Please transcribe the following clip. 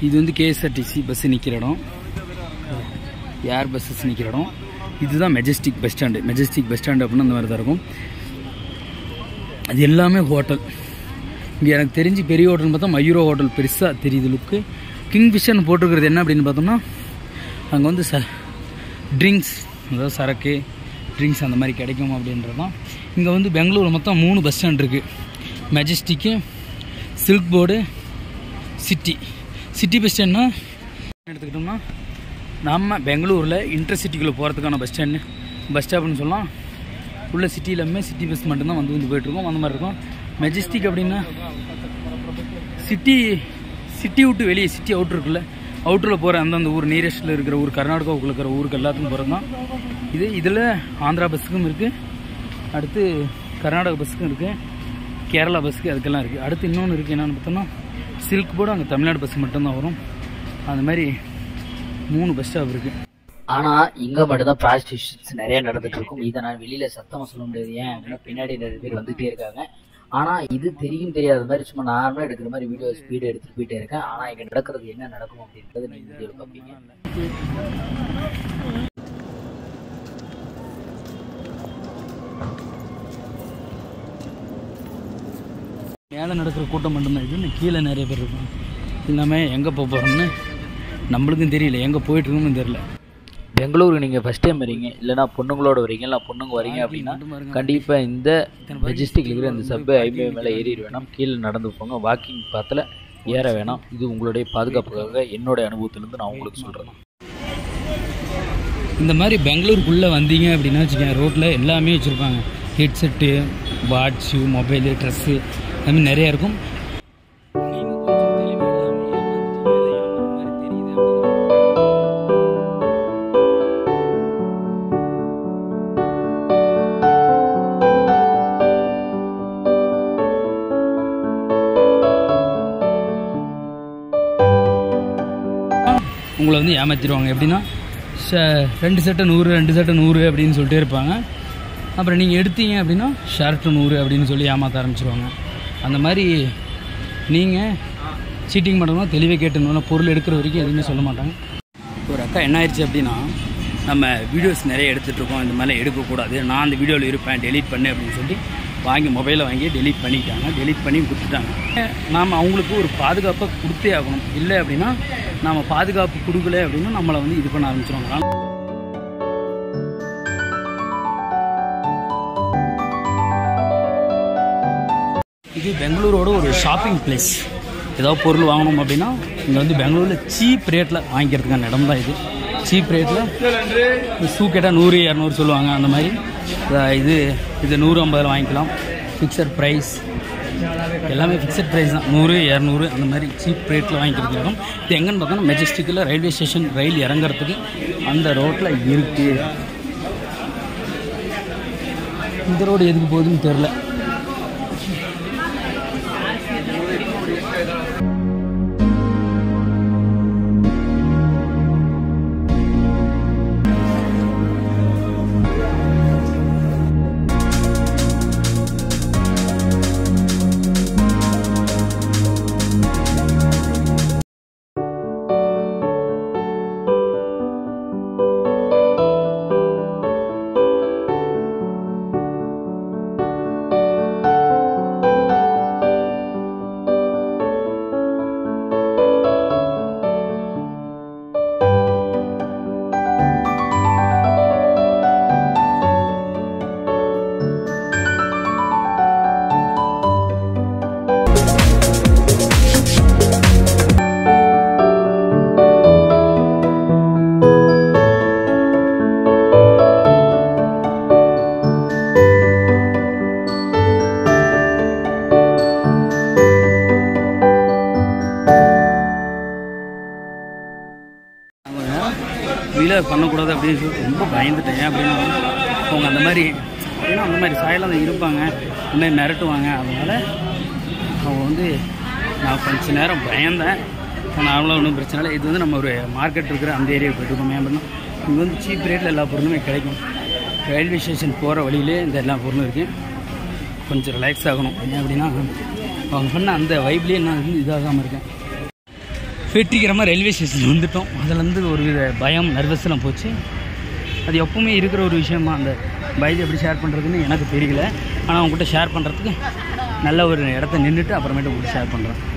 இது வந்து KSRTC bus நிற்கிற இடம் ஏர் பஸ்ஸஸ் நிற்கிற இடம் இதுதான் Majestic bus stand Majestic bus stand அப்படின்னு அந்த மாதிரி தான் இருக்கும் அது எல்லாமே ஹோட்டல் இங்கே எனக்கு தெரிஞ்சு பெரிய ஹோட்டல்னு பார்த்தா மயூரோ ஹோட்டல் பெருசாக தெரியுது லுக்கு கிங் ஃபிஷ்ஷர்னு போட்டிருக்கிறது என்ன அப்படின்னு பார்த்தோம்னா அங்கே வந்து ச ட்ரிங்க்ஸ் அதாவது சரக்கு ட்ரிங்க்ஸ் அந்த மாதிரி கிடைக்கும் அப்படின்றது தான் இங்கே வந்து பெங்களூரில் மொத்தம் மூணு பஸ் ஸ்டாண்ட் இருக்குது மெஜஸ்டிக்கு Silk Board city city bus ஸ்டாண்ட்னா எடுத்துக்கிட்டோம்னா நம்ம பெங்களூரில் இன்டர்சிட்டிக்குள்ளே போகிறதுக்கான பஸ் ஸ்டாண்டு பஸ் ஸ்டாப்னு சொல்லலாம் உள்ள சிட்டியிலுமே சிட்டி பஸ் மட்டும்தான் வந்து வந்து போயிட்டுருக்கோம் அந்த மாதிரி இருக்கும் மெஜஸ்டிக் அப்படின்னா சிட்டி சிட்டி விட்டு வெளியே சிட்டி அவுட்ரு இருக்குல்ல அவுட்டரில் போகிற அந்தந்த ஊர் நியரஸ்ட்டில் இருக்கிற ஊர் கர்நாடகாவுக்குள்ள இருக்கிற ஊருக்கு எல்லாத்துக்கும் போகிறது தான் இது இதில் ஆந்திரா பஸ்ஸுக்கும் இருக்குது அடுத்து கர்நாடகா பஸ்ஸுக்கும் இருக்குது கேரளா பஸ்ஸுக்கு அதுக்கெல்லாம் இருக்குது அடுத்து இன்னொன்று இருக்குது என்னென்னு பார்த்தோம்னா சில்க் போர்டு அங்கே தமிழ்நாடு பஸ் மட்டும்தான் வரும் அந்த மாதிரி மூணு பஸ் ஸ்டாப் இருக்குது ஆனா இங்க மட்டும்தான் ப்ராஸ்டியூஷன்ஸ் நிறைய நடந்துட்டு இருக்கும் இதை நான் வெளியில சத்தமா சொல்ல முடியாது ஏன் அப்படின்னா பின்னாடி நிறைய பேர் வந்துட்டே இருக்காங்க ஆனா இது தெரியும் தெரியாத மாதிரி சும்மா நார்மலா எடுக்கிற மாதிரி வீடியோ ஸ்பீடு எடுத்துட்டு போயிட்டே இருக்கேன் ஆனா இங்க நடக்கிறது என்ன நடக்கும் அப்படின்றது நீங்க வீடியோல பார்ப்பீங்க மேலே நடக்கிற கூட்டம் மட்டும்தான் இது இன்னும் கீழே நிறைய பேர் இருக்கும் இல்லாமல் எங்கே போக போகிறோம்னு நம்மளுக்கும் தெரியல எங்கே போயிட்டுருக்கோம்னு தெரியல பெங்களூருக்கு நீங்க ஃபர்ஸ்ட் டைம் வரீங்க இல்லைன்னா பொண்ணுங்களோட வரீங்க இல்லை பொண்ணுங்க வரீங்க அப்படின்னா கண்டிப்பா இந்த மெஜஸ்டிக் இருக்கிற இந்த சப்பை ஐமே மேலே ஏறிட வேணாம் கீழே நடந்து போங்க வாக்கிங் பாத்தில் ஏற வேணாம் இது உங்களுடைய பாதுகாப்புக்காக என்னோட அனுபவத்திலிருந்து நான் உங்களுக்கு சொல்றேன் இந்த மாதிரி பெங்களூருக்குள்ளே வந்தீங்க அப்படின்னா வச்சுக்கோங்க ரோட்டில் எல்லாமே வச்சுருப்பாங்க ஹெட்செட்டு வாட்சு மொபைலு ட்ரெஸ்ஸு அது மாதிரி நிறையா இருக்கும் உங்களை வந்து ஏமாற்றிடுவாங்க எப்படின்னா ஷ- ரெண்டு சட்டை நூறு ரெண்டு சட்டை நூறு அப்படின்னு சொல்லிட்டே இருப்பாங்க அப்புறம் நீங்கள் எடுத்தீங்க அப்படின்னா ஷர்ட்டு நூறு அப்படின்னு சொல்லி ஏமாற்ற ஆரம்பிச்சிருவாங்க அந்த மாதிரி நீங்கள் சீட்டிங் பண்ணுறதுனா தெளிவாக கேட்டுணும் பொருள் எடுக்கிற வரைக்கும் எதுவுமே சொல்ல மாட்டாங்க ஒரு அக்கா என்ன ஆயிடுச்சு அப்படின்னா நம்ம வீடியோஸ் நிறைய எடுத்துகிட்டு இருக்கோம் இந்த மாதிரிலாம் எடுக்கக்கூடாது நான் அந்த வீடியோவில் இருப்பேன் டெலீட் பண்ணு அப்படின்னு சொல்லி வாங்கி மொபைலை வாங்கி டெலீட் பண்ணிட்டாங்க டெலீட் பண்ணி கொடுத்துட்டாங்க நாம் அவங்களுக்கு ஒரு பாதுகாப்பை கொடுத்தே ஆகணும் இல்லை அப்படின்னா நாம் பாதுகாப்பு கொடுக்கல அப்படின்னா நம்மளை வந்து இது பண்ண ஆரம்பிச்சிருவாங்க அதனால இது பெங்களூரோட ஒரு ஷாப்பிங் பிளேஸ் ஏதாவது பொருள் வாங்கணும் அப்படின்னா இங்கே வந்து பெங்களூரில் சீப் ரேட்டில் வாங்கிக்கிறதுக்கான இடம் தான் இது சீப் ரேட்டில் ஷூ கேட்டால் நூறு இரநூறு சொல்லுவாங்க அந்த மாதிரி அஹ் இது இது நூறு ஐம்பதில் வாங்கிக்கலாம் ஃபிக்ஸட் ப்ரைஸ் எல்லாமே ஃபிக்ஸட் ப்ரைஸ் தான் நூறு இரநூறு அந்த மாதிரி சீப் ரேட்டில் வாங்கிக்கிறதுக்கு இடம் இது எங்கன்னு பார்த்தோம்னா மெஜஸ்டிக்கில் ரயில்வே ஸ்டேஷன் ரயில் இறங்குறதுக்கு அந்த ரோட்டில் இருக்குது இந்த ரோடு எதுக்கு போகுதுன்னு தெரில வீலர் பண்ணக்கூடாது அப்படின்னு சொல்லி ரொம்ப பயந்துட்டேன் ஏன் அப்படின்னா அவங்க அந்த மாதிரி அப்படின்னா அந்த மாதிரி சாயலாம் தான் இருப்பாங்க இந்த மாதிரி மிரட்டுவாங்க அதனால் அவங்க வந்து நான் கொஞ்ச நேரம் பயந்தேன் நார்மலாக ஒன்றும் பிரச்சனை இல்லை இது வந்து நம்ம ஒரு மார்க்கெட் இருக்கிற அந்த ஏரியாவுக்கு போயிட்டு இருக்கோம் ஏன் அப்படின்னா இங்கே வந்து சீப் ரேட்டில் எல்லா பொருளுமே கிடைக்கும் ரயில்வே ஸ்டேஷன் போகிற வழியிலே இந்த எல்லா பொருளும் இருக்குது கொஞ்சம் ரிலாக்ஸ் ஆகணும் ஏன் அப்படின்னா அவங்க பண்ண அந்த வைப்லேயே நான் வந்து இதாகாமல் இருக்கேன் வெற்றிகரமாக ரயில்வே ஸ்டேஷன் வந்துட்டோம் அதுலேருந்து ஒரு வித பயம் நர்வஸ்லாம் போச்சு அது எப்பவுமே இருக்கிற ஒரு விஷயமா அந்த பயத்தை எப்படி ஷேர் பண்ணுறதுன்னு எனக்கு தெரியல ஆனால் அவங்ககிட்ட ஷேர் பண்ணுறதுக்கு நல்ல ஒரு இடத்த நின்றுட்டு அப்புறமேட்டு உங்களுக்கு ஷேர் பண்ணுறேன்